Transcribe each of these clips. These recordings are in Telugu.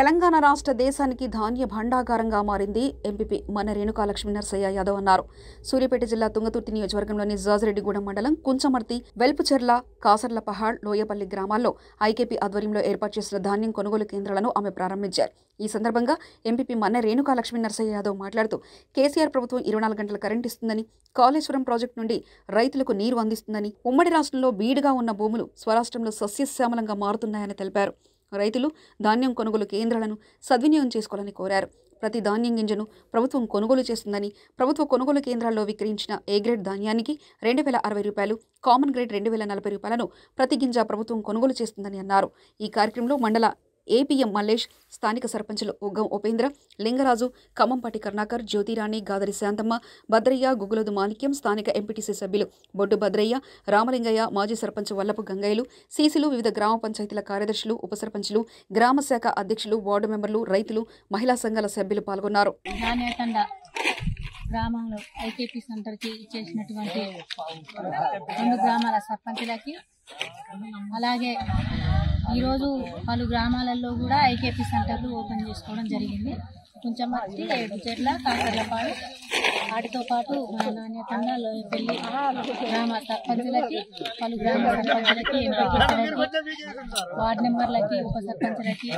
తెలంగాణ రాష్ట్ర దేశానికి ధాన్య భండాగారంగా మారింది ఎంపీపీ మన రేణుకా లక్ష్మీ నరసయ్య యాదవ్ అన్నారు సూర్యాపేట జిల్లా తుంగతుర్తి నియోజకవర్గంలోని జాజిరెడ్డిగూడెం మండలం కుంచమర్తి వెల్పుచెర్ల కాసర్లపహాడ్ లోయపల్లి గ్రామాల్లో ఐకేపీ ఆధ్వర్యంలో ఏర్పాటు చేసిన ధాన్యం కొనుగోలు కేంద్రాలను ఆమె ప్రారంభించారు ఈ సందర్భంగా ఎంపీపీ మన్న రేణుకా లక్ష్మీ నరసయ్య యాదవ్ మాట్లాడుతూ కేసీఆర్ ప్రభుత్వం ఇరవై నాలుగు గంటల కరెంట్ ఇస్తుందని కాళేశ్వరం ప్రాజెక్టు నుండి రైతులకు నీరు అందిస్తుందని ఉమ్మడి రాష్ట్రంలో బీడుగా ఉన్న భూములు స్వరాష్ట్రంలో సస్యశ్యామలంగా మారుతున్నాయని తెలిపారు రైతులు ధాన్యం కొనుగోలు కేంద్రాలను సద్వినియోగం చేసుకోవాలని కోరారు ప్రతి ధాన్యం గింజను ప్రభుత్వం కొనుగోలు చేస్తుందని ప్రభుత్వ కొనుగోలు కేంద్రాల్లో విక్రయించిన ఏ గ్రేడ్ ధాన్యానికి రెండు వేల అరవై రూపాయలు కామన్ గ్రేడ్ రెండు వేల నలభై రూపాయలను ప్రతి గింజ ప్రభుత్వం కొనుగోలు చేస్తుందని అన్నారు ఈ కార్యక్రమంలో మండల ఏపీఎం మల్లేష్ స్థానిక సర్పంచులు ఉగ్గం ఉపేంద్ర లింగరాజు ఖమ్మంపాటి కరుణాకర్ జ్యోతిరాణి గాదరి శాంతమ్మ భద్రయ్య గుగులదు మాణిక్యం స్థానిక ఎంపీటీసీ సభ్యులు బొడ్డు భద్రయ్య రామలింగయ్య మాజీ సర్పంచ్ వల్లపు గంగయ్యలు సీసీలు వివిధ గ్రామ పంచాయతీల కార్యదర్శులు ఉప సర్పంచులు గ్రామ శాఖ అధ్యక్షులు వార్డు మెంబర్లు రైతులు మహిళా సంఘాల సభ్యులు పాల్గొన్నారు నాణ్యతండ గ్రామంలో ఐకేపీ సెంటర్కి ఇచ్చేసినటువంటి రెండు గ్రామాల సర్పంచులకి అలాగే ఈరోజు పలు గ్రామాలలో కూడా ఐకేపీ సెంటర్లు ఓపెన్ చేసుకోవడం జరిగింది కొంచెం మట్టి ఏడు చెట్ల కాకర్లపాడు వాటితో పాటు మన నాణ్యతండ లోయపల్లి గ్రామ సర్పంచులకి పలు గ్రామ సర్పంచులకి ఎంపీటీసీలకి వార్డు మెంబర్లకి ఉప సర్పంచులకి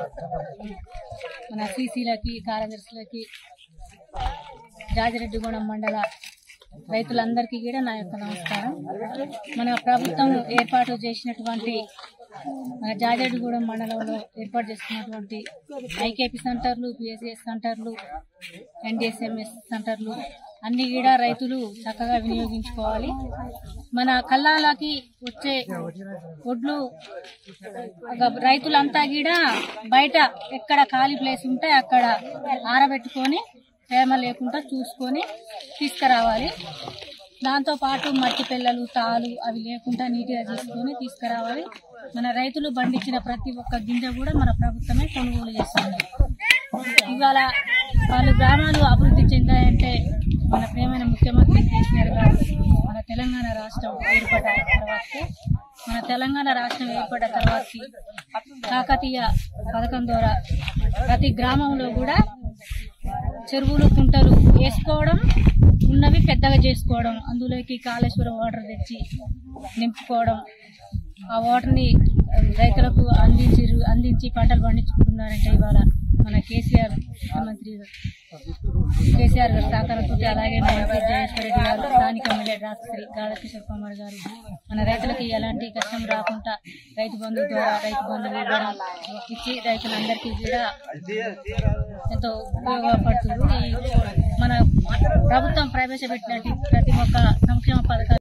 మన సీసీలకి కార్యదర్శులకి జాజిరెడ్డిగూడెం మండల రైతులందరికీ కూడా నా యొక్క నమస్కారం మన ప్రభుత్వం ఏర్పాటు చేసినటువంటి మన జాజిరెడ్డిగూడెం మండలంలో ఏర్పాటు చేసుకున్నటువంటి ఐకేపీ సెంటర్లు పిఎస్ఎస్ సెంటర్లు ఎన్డిఎస్ఎంఎస్ సెంటర్లు అన్ని కూడా రైతులు చక్కగా వినియోగించుకోవాలి మన కల్లాలకి వచ్చే ఒడ్లు ఒక రైతులంతా కూడా బయట ఎక్కడ ఖాళీ ప్లేస్ ఉంటే అక్కడ ఆరబెట్టుకొని తేమ లేకుండా చూసుకొని తీసుకురావాలి దాంతో పాటు మట్టి పిల్లలు తాలు అవి లేకుండా నీట్గా చేసుకొని తీసుకురావాలి మన రైతులు పండించిన ప్రతి ఒక్క గింజ కూడా మన ప్రభుత్వమే కొనుగోలు చేస్తుంది ఇవాళ పలు గ్రామాలు అభివృద్ధి చెందాయంటే మన ప్రియమైన ముఖ్యమంత్రి కేసీఆర్ గారు మన తెలంగాణ రాష్ట్రం ఏర్పడ్డ తర్వాతకే మన తెలంగాణ రాష్ట్రం ఏర్పడ్డ తర్వాతకి కాకతీయ పథకం ద్వారా ప్రతి గ్రామంలో కూడా చెరువులు కుంటలు వేసుకోవడం ఉన్నవి పెద్దగా చేసుకోవడం అందులోకి కాళేశ్వరం వాటర్ తెచ్చి నింపుకోవడం ఆ వాటర్ని రైతులకు అందించి అందించి పంటలు పండించుకుంటున్నారంటే ఇవాళ మన కేసీఆర్ ముఖ్యమంత్రి కేసీఆర్ గారు సహకారంతో అలాగే మన ఎంపీ జయేశ్వర రెడ్డి గారు స్థానిక ఎమ్మెల్యే రాజశ్రీ గాఢకిషోర్ కుమార్ గారు మన రైతులకి ఎలాంటి కష్టం రాకుండా రైతు బంధు ద్వారా రైతు బంధువులు ఇవ్వడం ఇచ్చి రైతులందరికీ కూడా ఎంతో ఉపయోగపడుతుంది ఈ మన ప్రభుత్వం ప్రవేశపెట్టినటువంటి ప్రతి ఒక్క సంక్షేమ పథకాలు